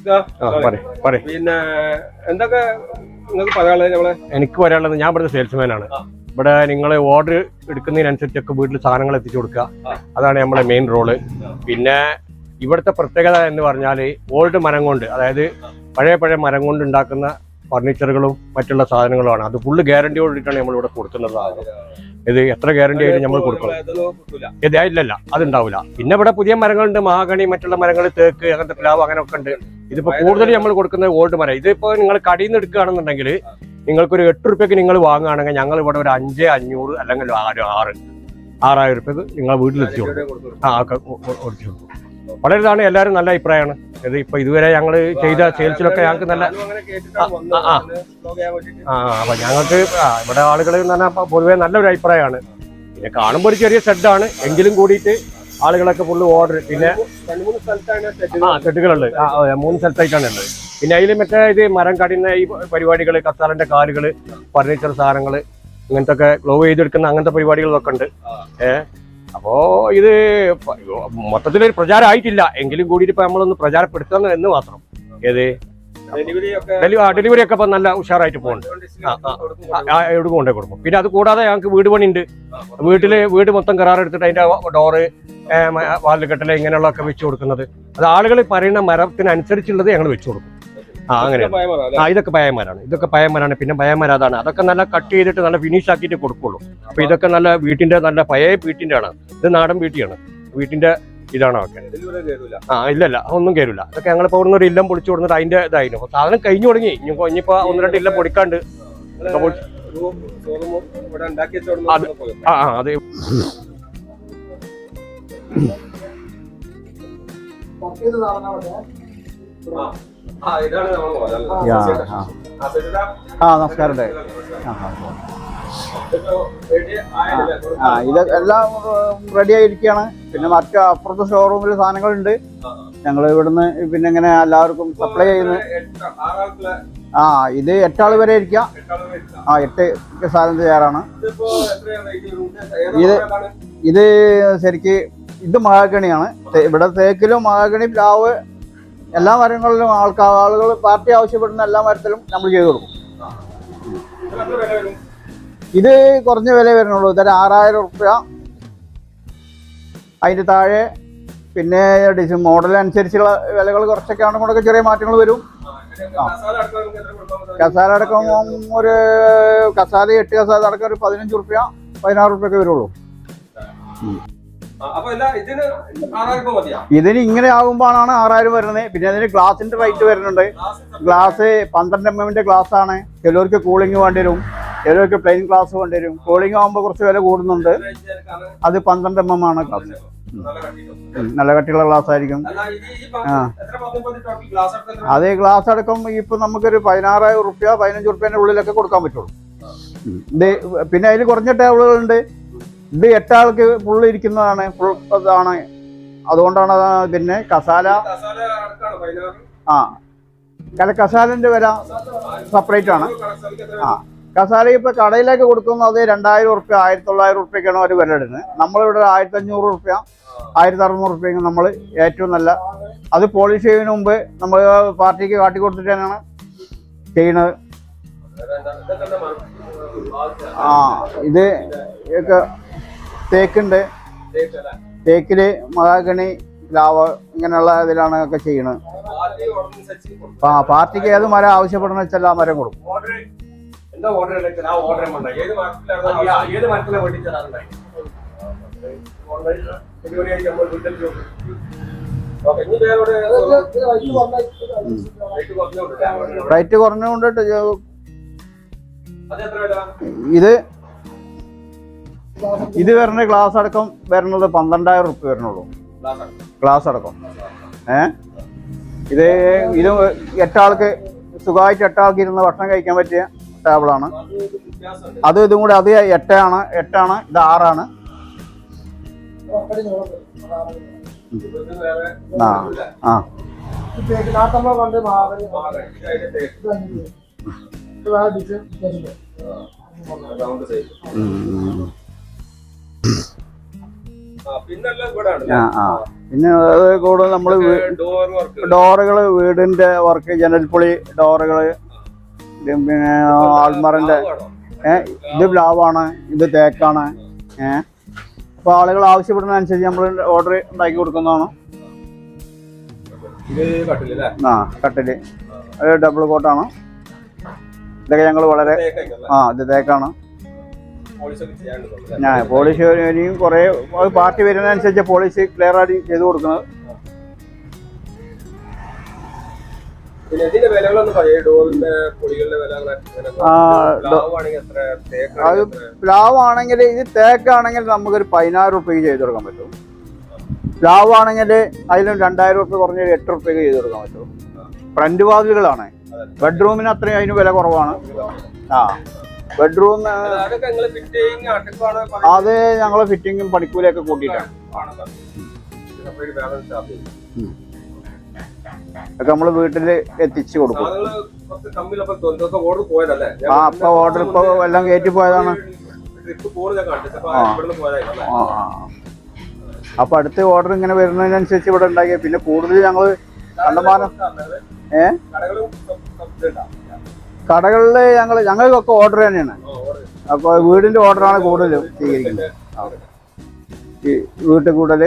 ആ പറ പറ പിന്നെ എന്തൊക്കെ നിങ്ങൾക്ക് പറയാനുള്ളത് നമ്മളെ എനിക്ക് പറയാനുള്ളത് ഞാൻ ഇവിടുത്തെ സെയിൽസ്മാൻ ആണ് ആ. ഇവിടെ നിങ്ങൾ ഓർഡർ എടുക്കുന്നതിനനുസരിച്ചൊക്കെ വീട്ടിൽ സാധനങ്ങൾ എത്തിച്ചു കൊടുക്കുക ആ. അതാണ് നമ്മുടെ മെയിൻ റോള് പിന്നെ ഇവിടുത്തെ പ്രത്യേകത എന്ന് പറഞ്ഞാൽ ഓൾഡ് മരം കൊണ്ട് അതായത് പഴയ പഴയ മരം കൊണ്ട് ഉണ്ടാക്കുന്ന ഫർണിച്ചറുകളും മറ്റുള്ള സാധനങ്ങളുമാണ് അത് ഫുള്ള് ഗ്യാരണ്ടിയോട് കൂടിയിട്ടാണ് നമ്മൾ ഇവിടെ കൊടുക്കുന്നത് സാധനം ഇത് എത്ര ഗ്യാരണ്ടി ആയിട്ട് നമ്മൾ കൊടുക്കണം ഇതൊന്നും കിട്ടൂല ഇത് ഇല്ലല്ല അതുണ്ടാവില്ല പിന്നെ ഇവിടെ പുതിയ മരങ്ങളുണ്ട് മഹാഗണി മറ്റുള്ള മരങ്ങൾ തേക്ക് അങ്ങനത്തെ പ്ലാവ് അങ്ങനെയൊക്കെ ഉണ്ട് ഇതിപ്പോ കൂടുതൽ നമ്മൾ കൊടുക്കുന്നത് ഓൾഡ് മരം ഇതിപ്പോ നിങ്ങൾ കടയിൽ നിന്ന് എടുക്കുകയാണെന്നുണ്ടെങ്കിൽ നിങ്ങൾക്കൊരു എട്ട് റുപ്യക്ക് നിങ്ങൾ വാങ്ങുകയാണെങ്കിൽ ഞങ്ങൾ ഇവിടെ ഒരു അഞ്ച് അഞ്ഞൂറ് അല്ലെങ്കിൽ ആറ് ആറ് ആറായിരം റുപ്യക്ക് നിങ്ങൾ വീട്ടിലെത്തി കൊടുക്കും ഇവിടെ കൊടുത്തു ആ ഒക്കെ ഒ- ഒ- ഒടിച്ചു കൊടുക്കും വളരെ ഇതാണ് എല്ലാവരും നല്ല അഭിപ്രായമാണ് ഇത് ഇപ്പൊ ഇതുവരെ ഞങ്ങൾ ചെയ്ത സെയിൽസിലൊക്കെ ഞങ്ങൾക്ക് നല്ല ഞാനും അങ്ങനെ കേട്ടിട്ടാണ് വന്നത്. ആ, ആ. അതിന് vlog ചെയ്യാൻ വേണ്ടിയിട്ട്. ആ അപ്പൊ ഞങ്ങൾക്ക് ആ, ഇവിടെ ആളുകൾ എന്ന് പറഞ്ഞാൽ ഇപ്പൊ പൊതുവേ നല്ലൊരു അഭിപ്രായമാണ് പിന്നെ കാണുമ്പോൾ ഒരു ചെറിയ ഷെഡാണ് എങ്കിലും കൂടിയിട്ട് ആളുകളൊക്കെ ഫുള്ള് ഓർഡർ പിന്നെ രണ്ട് മൂന്ന് സ്ഥലത്താണ് set ആ ഷെഡുകളുണ്ട് ആ അതെ, മൂന്ന് സ്ഥലത്തായിട്ടാണ് ഉള്ളത് പിന്നെ അതിൽ മറ്റേ ഇത് മരം കടിയുന്ന ഈ പരിപാടികൾ കസാലന്റെ കാലുകൾ ഫർണിച്ചർ സാധനങ്ങൾ ഇങ്ങനത്തെ ഒക്കെ ഗ്ലോ ചെയ്തെടുക്കുന്ന അങ്ങനത്തെ പരിപാടികളൊക്കെ ഉണ്ട് ആ. ഏ അപ്പോ ഇത് പ- മൊത്തത്തിലൊരു പ്രചാരം ആയിട്ടില്ല എങ്കിലും കൂടിയിട്ട് ഇപ്പൊ നമ്മളൊന്ന് പ്രചാരപ്പെടുത്തുന്നു എന്ന് മാത്രം ഏത് ഡെലിവറി ഒക്കെ ഡെലിവറി ഒക്കെ ഇപ്പൊ നല്ല ഉഷാറായിട്ട് പോകുന്നുണ്ട് ആ, ആ. കൊടുക്കും. ആ, ആ, എവിടെ കൊണ്ടേ കൊടുക്കും പിന്നെ അത് കൂടാതെ ഞങ്ങൾക്ക് വീട് പണിയുണ്ട് ആ, വീട്ടില് വീട് മൊത്തം കരാർ എടുത്തിട്ട് അതിന്റെ ഡോറ് വാതിൽ കെട്ടല് ഇങ്ങനെയുള്ളതൊക്കെ വെച്ച് കൊടുക്കുന്നത് അത് ആളുകൾ പറയുന്ന മരത്തിനനുസരിച്ചുള്ളത് ഞങ്ങൾ വെച്ച് കൊടുക്കും ആ അങ്ങനെയാണ് ഭയം വരാം, അല്ലേ? ആ ഇതൊക്കെ പയന്മാരാണ് ഇതൊക്കെ പയന്മാരാണ് പിന്നെ പയന്മാർ അതാണ് അതൊക്കെ നല്ല കട്ട് ചെയ്തിട്ട് നല്ല ഫിനിഷ് ആക്കിയിട്ട് കൊടുക്കുള്ളൂ അപ്പൊ ഇതൊക്കെ നല്ല വീട്ടിന്റെ നല്ല പഴയ വീട്ടിന്റെ ആണ് ഇത് നാടൻ വീട്ടിയാണ് വീട്ടിന്റെ ഇതാണ് ഒക്കെ ഡെലിവറി കേറൂല. ആ ഇല്ലല്ല ഒന്നും കയറില്ല അതൊക്കെ ഞങ്ങൾ ഇപ്പോൾ ഒരു ഇല്ലം പൊളിച്ചു കൊടുത്തിട്ട് അതിന്റെ ഇതായിരുന്നു അപ്പൊ സാധനം കഴിഞ്ഞു തുടങ്ങി ഇനിയിപ്പോ ഇനിയിപ്പോ ഒന്ന് രണ്ട് ഇല്ലം പൊടിക്കാണ്ട് നിങ്ങള് room, showroom ഇവിടെ ഉണ്ടാക്കി വെച്ചോടുന്ന അത് പോയോ? ആ ആ അതെ ആ. ആ, ഇതാണ് നമ്മള് പോലെ, അല്ലേ? യാ, ശരി. ആ. ആ, ശരിടാ. ആ നമസ്കാരം ഉണ്ട്. ആ, ആ. ഇതിപ്പോ ready ആയില്ലേ? ആ ഇത് എല്ലാം റെഡി ആയിരിക്കുകയാണ് പിന്നെ മറ്റു അപ്പുറത്തെ ഷോറൂമിൽ സാധനങ്ങളുണ്ട് ആ, ആ. ഞങ്ങൾ ഇവിടുന്ന് പിന്നെ ഇങ്ങനെ എല്ലാവർക്കും സപ്ലൈ ചെയ്യുന്നു എട്ട് ആറാൾക്കുള്ള ആ ഇത് എട്ടാൾ വരെ ഇരിക്കാം എട്ടാള് വരും. ആ എട്ട് സാധനം തയ്യാറാണ് ഇതിപ്പോ എത്രയാണ് rate വരും? ഏത് ഇത് മോഡലാണ്? ഇത് ശരിക്ക് ഇത് മഹാഗണിയാണ് തേ- ഇവിടെ തേക്കിലും മഹാഗണി പ്ലാവ് എല്ലാ മരങ്ങളിലും ആൾക്കാർ ആളുകൾ പാർട്ടി ആവശ്യപ്പെടുന്ന എല്ലാ മരത്തിലും നമ്മൾ ചെയ്തു കൊടുക്കും ഇതിന് എത്ര വില വരും? ഇത് കുറഞ്ഞ വില വരുന്നുള്ളൂ ഇതൊരു ആറായിരം ഉറുപ്യ അതിൻ്റെ താഴെ പിന്നെ ഡിസൈൻ മോഡൽ അനുസരിച്ചുള്ള വിലകൾ കുറച്ചൊക്കെ ആണെങ്കിൽ കൂടെ ചെറിയ മാറ്റങ്ങൾ വരും ആ, ഇതിന് മസാല അടക്കം നമുക്ക് എത്ര കൊടുക്കാൻ പറ്റും? കസാല അടക്കം ഒരു കസാല എട്ട് കസാല അടക്കം ഒരു പതിനഞ്ച് ഉറുപ്യ പതിനാറ് ഉറുപ്യൊക്കെ വരുള്ളൂ ആ, അപ്പൊ എല്ലാ ഇതിന് ആറായിരം രൂപ മതിയാ ഇതിന് ഇങ്ങനെ ആകുമ്പോഴാണ് ആറായിരം വരുന്നത് പിന്നെ അതിന് ഗ്ലാസിന്റെ റേറ്റ് വരുന്നുണ്ട് ഗ്ലാസ് പന്ത്രണ്ട് എം എമ്മിന്റെ ഗ്ലാസ് ആണ് ചിലർക്ക് കൂളിംഗ് വേണ്ടി വരും ചിലർക്ക് പ്ലെയിൻ ഗ്ലാസ് വേണ്ടി വരും കൂളിംഗ് ആകുമ്പോൾ കുറച്ച് വില കൂടുന്നുണ്ട് അത് പന്ത്രണ്ട് എം എം ആണ് ഗ്ലാസ് നല്ല കട്ടിയിട്ടും. ഉം, നല്ല കട്ടിയുള്ള ഗ്ലാസ് ആയിരിക്കും അല്ല, ഇത് ഈ പ- ആ. എത്ര പത്തൊമ്പത് ടോട്ടൽ ഗ്ലാസ് അടക്കം എത്ര? അത് ഗ്ലാസ് അടക്കം ഇപ്പൊ നമുക്കൊരു പതിനാറായിരം റുപ്യ പതിനഞ്ച് റുപ്യന്റെ ഉള്ളിലൊക്കെ കൊടുക്കാൻ പറ്റുള്ളൂ ഉം. ഇത് പിന്നെ അതിൽ കുറഞ്ഞ ടേബിളുകളുണ്ട് ഇത് എട്ടാൾക്ക് ഫുള്ള് ഇരിക്കുന്നതാണ് ഫുൾ ഇതാണ് അതുകൊണ്ടാണ് അത് പിന്നെ കസാല കസാല അടക്കമാണ് പതിനാറ്. ആ കല കസാലിന്റെ വില സെപ്പറേറ്റ് ആണ് ഒരു കസാലയ്ക്ക് എത്ര ആ കസാല ഇപ്പൊ കടയിലേക്ക് കൊടുക്കുന്നത് രണ്ടായിരം ഉറുപ്യ ആയിരത്തി തൊള്ളായിരം ഉറുപ്യക്കാണ് അവർ വില ഇടുന്നത് നമ്മളിവിടെ ആയിരത്തി അഞ്ഞൂറ് ഉറുപ്യ ആയിരത്തി അറുന്നൂറ് ഉറുപ്യ നമ്മൾ ഏറ്റവും നല്ല അത് പോളിഷ് ചെയ്യുന്നതിന് മുമ്പ് നമ്മൾ പാർട്ടിക്ക് കാട്ടി കൊടുത്തിട്ട് തന്നെയാണ് ചെയ്യണത് ഇതൊക്കെ എന്താ മരം? ആ ഇത് ഒക്കെ തേക്കുണ്ട് തേക്ക് അല്ലേ? തേക്കില് മഹാഗണി പ്ലാവ് ഇങ്ങനെയുള്ള ഇതിലാണ് ഒക്കെ ചെയ്യണത് പാർട്ടി order അനുസരിച്ച് കൊടുക്കും. ആ പാർട്ടിക്ക് ഏത് മരം ആവശ്യപ്പെടുന്ന വെച്ചാൽ ആ മരം കൊടുക്കും ഓർഡർ എന്താ ഓർഡർ ഉണ്ടെങ്കിൽ ആ ഓർഡർ ഉണ്ടായി ഏത് മരത്തിലാണ് അത് ആവശ്യം? ആ- ഏത് മരത്തിലെ വേണ്ടി തരാറുണ്ടായി ഡെലിവറി ആയിട്ട് നമ്മൾ വീട്ടിൽ കൊടുക്കും. ഓക്കേ, ഇനി വേറെ എവിടെ? റേറ്റ് കുറഞ്ഞോണ്ട്. റേറ്റ് കുറഞ്ഞുകൊണ്ട് അത് എത്ര വില? ഇത് ഇത് വരുന്ന ഗ്ലാസ് അടക്കം വരുന്നത് പന്ത്രണ്ടായിരം റുപ്യ വരുന്നുള്ളൂ ഗ്ലാസ് ആണ്. ഗ്ലാസ് അടക്കം ഏ ഇത് ഇത് എട്ടാൾക്ക് സുഖമായിട്ട് എട്ടാൾക്ക് ഇരുന്ന് ഭക്ഷണം കഴിക്കാൻ പറ്റിയ ടേബിളാണ് അത് വ്യത്യാസമുണ്ട്. അത് ഇതും കൂടെ അത് എട്ടാണ് എട്ടാണ് ഇത് ആറാണ് ഇതിന് വേറെ ആ ഇല്ല. ആ ആ, ഇത് അതിന്റെ തേക്ക്. Round size. ഉം, ഉം. ആ, പിന്നെല്ലാം ഇവിടെ ആണ് ആ ആ പിന്നെ അത് കൂടുതൽ നമ്മൾ ഡോർ വർക്ക് ഡോറുകൾ വീടിന്റെ വർക്ക് ജനൽപ്പൊളി ഡോറുകൾ പിന്നെ ആൾമറിന്റെ ഇത് പ്ലാവാണ് ഇത് തേക്കാണ് ഏഹ് അപ്പോൾ ആളുകൾ ആവശ്യപ്പെടുന്നതനുസരിച്ച് നമ്മൾ ഓർഡർ ഉണ്ടാക്കി കൊടുക്കുന്നതാണ് ഇത് കട്ടില്ലേ ആ കട്ടില് അത് ഡബിൾ കോട്ടാണ് ഇതൊക്കെ ഞങ്ങൾ വളരെ ആ ഇത് തേക്കാണ് പോളിസൊക്കെ ചെയ്യാനുണ്ട് ഞാൻ പോളിഷ് ഇനിയും കുറേ അത് പാർട്ടി വരുന്നതനുസരിച്ച് പോളിഷ് ക്ലിയർ ആയിട്ട് ചെയ്ത് കൊടുക്കുന്നത് പിന്നെ ഇതിന്റെ വിലകളൊന്നും പറയേ ഡോറിന്റെ പൊടികളുടെ വിലകളൊക്കെ ആ, ഡോ- ആണെങ്കിൽ എത്ര തേക്കാണെങ്കിൽ എത്ര പ്ലാവ് ആണെങ്കിൽ ഇത് തേക്കാണെങ്കിൽ നമുക്കൊരു പതിനായിരം റുപ്യക്ക് ചെയ്ത് കൊടുക്കാൻ പറ്റും പ്ലാവ് ആണെങ്കിൽ അതിലും രണ്ടായിരം റുപ്യ കുറഞ്ഞൊരു എട്ട് റുപ്യക്ക് ചെയ്ത് കൊടുക്കാൻ പറ്റും ഫ്രണ്ട് വാതിലുകളാണ് ബെഡ്റൂമിന് അത്രയും അതിന് വില കുറവാണ് ആ ബെഡ്റൂം അല്ല, അതൊക്കെ നിങ്ങൾ ഫിറ്റ് ചെയ്യുന്ന അടുപ്പാണ് അത് ഞങ്ങൾ ഫിറ്റിങ്ങും പണിക്കൂലിയൊക്കെ കൂട്ടിയിട്ടാണ് ബാലൻസ് ചാർജ് ചെയ്യും അതൊക്കെ നമ്മൾ വീട്ടിൽ എത്തിച്ചു കൊടുക്കും സാധനങ്ങള് കുറച്ച് കമ്മിലൊക്കെ ഇതൊക്കെ ഓർഡർ പോയതല്ലേ ആ ഇപ്പൊ ഓർഡർ ഇപ്പൊ എല്ലാം കയറ്റി പോയതാണ് ട്രിപ്പ് പോകുന്നത് ഞാൻ കണ്ടിട്ട് അപ്പൊ ആ. ഇവിടുന്ന് പോയതായില്ലേ ആ ആ അപ്പൊ അടുത്ത ഓർഡർ ഇങ്ങനെ വരുന്നതിനനുസരിച്ച് ഇവിടെ ഉണ്ടാക്കിയ പിന്നെ കൂടുതൽ ഞങ്ങൾ കണ്ടമാനം ഏ? കടകളും ഇതുണ്ടാ? കടകളിൽ ഞങ്ങൾ ഞങ്ങൾക്കൊക്കെ ഓർഡർ തന്നെയാണ് ആ, order. അപ്പൊ വീടിന്റെ ഓർഡറാണ് കൂടുതലും സ്വീകരിക്കുന്നത് ആ. ഈ വീട്ടിൽ കൂടുതൽ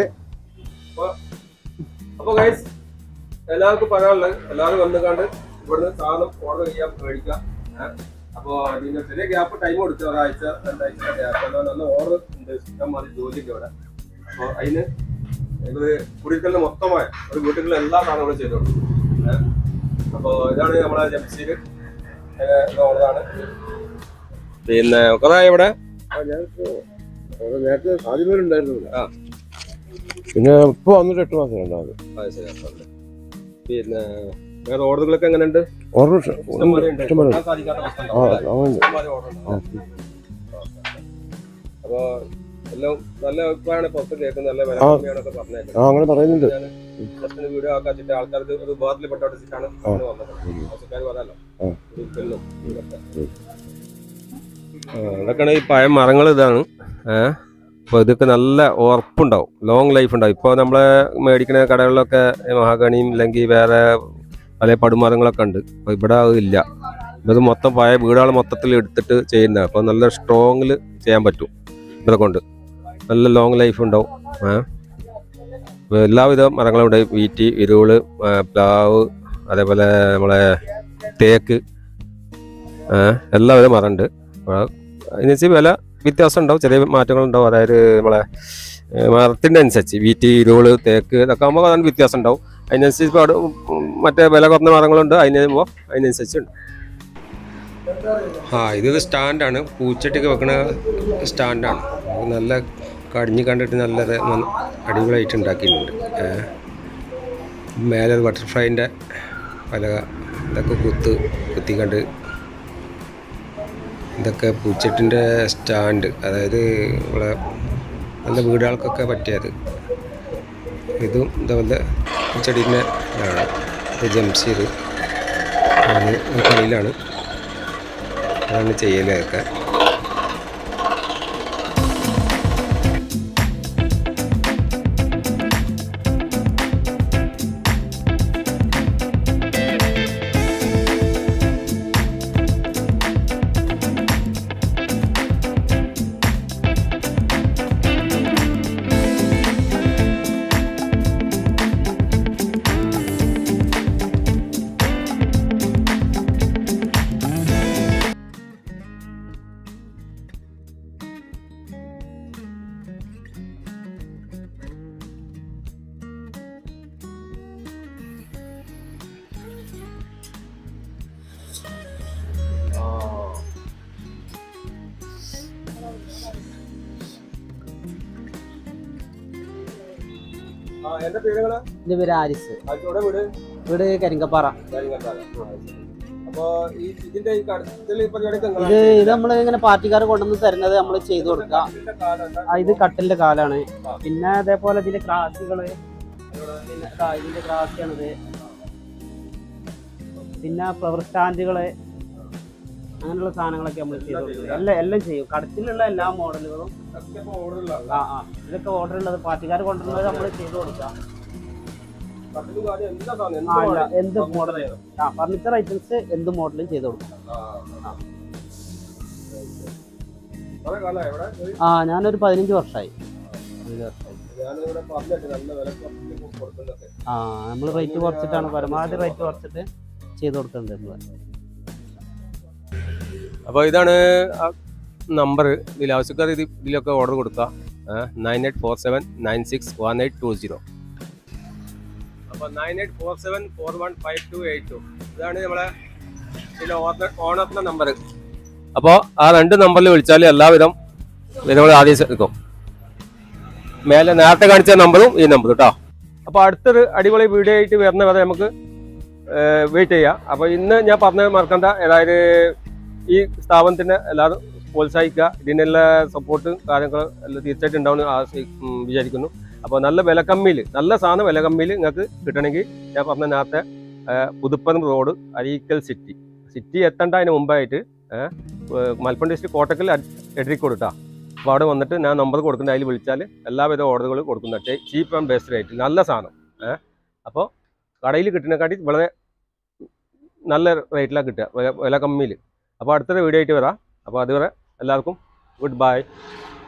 അപ്പൊ ഗൈസ് എല്ലാവർക്കും പറയാനുള്ളത് എല്ലാവരും വന്നുകൊണ്ട് ഇവിടുന്ന് സാധനം ഓർഡർ ചെയ്യാൻ മേടിക്കാം ഏഹ്? അപ്പൊ ഇതിന് ചെറിയ ഗ്യാപ്പ് ടൈം കൊടുത്തു ഒരാഴ്ച രണ്ടാഴ്ച ഗ്യാപ്പ് നല്ല ഓർഡർ ഉണ്ട് ഇഷ്ടം മാതിരി ജോലിക്ക് ഇവിടെ അപ്പൊ അതിന് ഇത് കുടിക്കലിന് മൊത്തമായ ഒരു വീട്ടിലുള്ള എല്ലാ സാധനങ്ങളും ചെയ്തു കൊടുക്കും ഏഹ്? അപ്പൊ ഇതാണ് നമ്മളെ ജംസീര് ഓർഡറാണ് പിന്നെ കുറെ ഇവിടെ നേരത്തെ ആദ്യമേ ഉണ്ടായിരുന്നു ആ പിന്നെ ഇപ്പൊ വന്നിട്ട് എട്ട് മാസം ഉണ്ടാവും അത് ശരി അപ്പൊ ഉണ്ട്. പിന്നെ വേറെ ഓർഡറുകളൊക്കെ എങ്ങനെയുണ്ട് ഓർഡർ ഇഷ്ടംപോലെ ഉണ്ട്. ഇഷ്ടംപോലെ കൊടുക്കാൻ സാധിക്കാത്ത പ്രശ്നം ആ ഉണ്ടാവും അല്ലേ? അതുണ്ട് ഇഷ്ടംപോലെ order ഉണ്ടാവും. അപ്പൊ എല്ലാം നല്ല അഭിപ്രായമാണ് പുറത്ത് കേൾക്കുന്നത് നല്ല വില ആ. കമ്മിയാണൊക്കെ പറഞ്ഞേക്കുന്നത് ആ അങ്ങനെ പറയുന്നുണ്ട് ജസ്റ്റിന് വീഡിയോ ആക്കാൻ വെച്ചിട്ട് ആൾക്കാർക്ക് ഒരു ഉപകാരത്തിൽ പെട്ടോട്ടിച്ചിട്ടാണ് ആ. വന്നത് ആവശ്യക്കാർ പറയാലോ ആ. വിൽക്കലിനും ഇതൊക്കെ. ആ, ഇതൊക്കെയാണ് ഈ പഴയ മരങ്ങൾ ഇതാണ് ഏഹ് അപ്പോൾ ഇതൊക്കെ നല്ല ഉറപ്പുണ്ടാവും ലോങ് ലൈഫ് ഉണ്ടാവും ഇപ്പോൾ നമ്മളെ മേടിക്കുന്ന കടകളിലൊക്കെ മഹാഗണിയും അല്ലെങ്കിൽ വേറെ പല പടുമരങ്ങളൊക്കെ ഉണ്ട് അപ്പോൾ ഇവിടെ അത് ഇല്ല ഇത് മൊത്തം പഴയ വീടുകൾ മൊത്തത്തിൽ എടുത്തിട്ട് ചെയ്യുന്നത് അപ്പോൾ നല്ല സ്ട്രോങ്ങിൽ ചെയ്യാൻ പറ്റും ഇതൊക്കെ കൊണ്ട് നല്ല ലോങ് ലൈഫ് ഉണ്ടാവും ഏഹ് അപ്പോൾ എല്ലാവിധ മരങ്ങളും ഉണ്ട് വീറ്റി ഇരുള് ആ, പ്ലാവ് അതേപോലെ നമ്മളെ തേക്ക് ഏഹ് എല്ലാവിധ മരമുണ്ട് അപ്പോൾ അതിനനുസരിച്ച് വില വ്യത്യാസം ഉണ്ടാവും ചെറിയ മാറ്റങ്ങൾ ഉണ്ടാവും അതായത് നമ്മളെ ഏഹ് മരത്തിൻ്റെ അനുസരിച്ച് വീറ്റി ഇരുള് തേക്ക് ഇതൊക്കെ ആകുമ്പോൾ അതിന് വ്യത്യാസം ഉണ്ടാവും അതിനനുസരിച്ച് ഇപ്പോൾ അവിടെ ഉം മറ്റേ വില കുറഞ്ഞ മരങ്ങളുണ്ട് അതിന് വരുമ്പോൾ അതിനനുസരിച്ചുണ്ട് ആ ഇത് സ്റ്റാൻഡാണ് പൂച്ചട്ടിക്ക് വെക്കുന്ന സ്റ്റാൻഡാണ് അത് നല്ല കടിഞ്ഞ് കണ്ടിട്ട് നല്ല ര- നന്ന- അടിപൊളിയായിട്ട് ഉണ്ടാക്കിയിട്ടുണ്ട് ഏഹ് മേലെ ഒരു ബട്ടർഫ്ലൈൻ്റെ പല ഇതൊക്കെ കുത്ത് കുത്തി കണ്ട് ഇതൊക്കെ പൂച്ചട്ടിൻ്റെ സ്റ്റാൻഡ് അതായത് നമ്മളെ നല്ല വീടുകൾക്കൊക്കെ പറ്റിയത് ഇതും ഇതേപോലെ പൂച്ചടീൻ്റെ ഇതാണ് ഇത് ജംസീർ അത് കളിയിലാണ് അതാണ് ചെയ്യലൊക്കെ ആ എൻ്റെ പേരുകള് എന്റെ പേര് ആരിസ് ആഴ്ചയുടെ വീട് വീട് കരിങ്കപ്പാറ അപ്പൊ ഈ ഇതിന്റെ ഈ കടത്തിൽ പരിപാടിയൊക്കെ ഇത് ഇത് നമ്മൾ ഇങ്ങനെ പാർട്ടിക്കാർ കൊണ്ടുവന്ന് തരുന്നത് നമ്മൾ ചെയ്തു കൊടുക്കുക ആ, ഇത് കട്ടിലിന്റെ കാലാണ് പിന്നെ അതേപോലെ ഇതിന്റെ ക്രാസികള് പിന്നെ ദാ ഇതിന്റെ ക്രാസിയാണിത് പിന്നെ ഫ്ലവർ സ്റ്റാൻഡുകള് അങ്ങനെയുള്ള സാധനങ്ങളൊക്കെ നമ്മൾ ചെയ്തു കൊടുക്കുന്നത് എല്ലാം എല്ലാം ചെയ്യും കടത്തിലുള്ള എല്ലാ മോഡലുകളും ആ ആ ഇതൊക്കെ ഓർഡർ ഉള്ളത് പാർട്ടിക്കാർ കൊണ്ടുവരുന്നത് നമ്മൾ ചെയ്തു കൊടുക്കുക ആ ഇല്ല എന്ത് മോഡൽ ആ ഫർണിച്ചർ ഐറ്റംസ് എന്ത് മോഡലും ചെയ്ത് കൊടുക്കും ആ ഞാനൊരു പതിനഞ്ച് വർഷമായി പതിനഞ്ച് വർഷമായി ആ നമ്മൾ റേറ്റ് കുറച്ചിട്ടാണ് പരമാവധി റേറ്റ് കുറച്ചിട്ട് ചെയ്ത് കൊടുക്കുന്നുണ്ട് നമ്മള് അപ്പോൾ ഇതാണ് നമ്പർ ഇതിൽ ആവശ്യക്കാർ ഇത് ഇതിലൊക്കെ ഓർഡർ കൊടുക്കുക nine eight four seven nine six one eight two zero അപ്പോൾ nine eight four seven four one five two eight two ഇതാണ് നമ്മളെ ഇതിലെ ഓർഡർ ഓണറിൻ്റെ നമ്പർ അപ്പോൾ ആ രണ്ട് നമ്പറിൽ വിളിച്ചാൽ എല്ലാവിധം വിധങ്ങൾ ആദ്യം എടുക്കും മേലെ നേരത്തെ കാണിച്ച നമ്പറും ഈ നമ്പറും കേട്ടോ അപ്പോൾ അടുത്തൊരു അടിപൊളി വീഡിയോ ആയിട്ട് വരുന്ന വരെ നമുക്ക് വെയിറ്റ് ചെയ്യാം അപ്പോൾ ഇന്ന് ഞാൻ പറഞ്ഞത് മറക്കണ്ട അതായത് ഈ സ്ഥാപനത്തിന് എല്ലാവരും പ്രോത്സാഹിക്കുക ഇതിനുള്ള സപ്പോർട്ടും കാര്യങ്ങളും എല്ലാം തീർച്ചയായിട്ടും ഉണ്ടാവുമെന്ന് ആശി- ഉം, വിചാരിക്കുന്നു അപ്പോൾ നല്ല വില കമ്മിയിൽ നല്ല സാധനം വില കമ്മിയിൽ നിങ്ങൾക്ക് കിട്ടണമെങ്കിൽ ഞാൻ പറഞ്ഞ നേരത്തെ ആ, Puthuppanam road Areekkal city city എത്തേണ്ട അതിന് മുമ്പായിട്ട് ആ, ഏ, മലപ്പുറം ഡിസ്ട്രിക്ട് കോട്ടക്കൽ എഡ്രിക്കോട് കേട്ടോ അപ്പോൾ അവിടെ വന്നിട്ട് ഞാൻ നമ്പർ കൊടുക്കുന്നത് അതിൽ വിളിച്ചാൽ എല്ലാവിധ ഓർഡറുകളും കൊടുക്കുന്നുണ്ട് ചീപ്പ് ആൻഡ് ബെസ്റ്റ് റേറ്റ് നല്ല സാധനം ഏഹ് അപ്പോൾ കടയിൽ കിട്ടുന്നതിനെക്കാട്ടി വളരെ നല്ല റേറ്റിലാണ് കിട്ടുക വില വില കമ്മിയിൽ അപ്പോൾ അടുത്തൊരു വീഡിയോ ആയിട്ട് വരാം അപ്പോൾ അതുവരെ എല്ലാവർക്കും ഗുഡ് ബൈ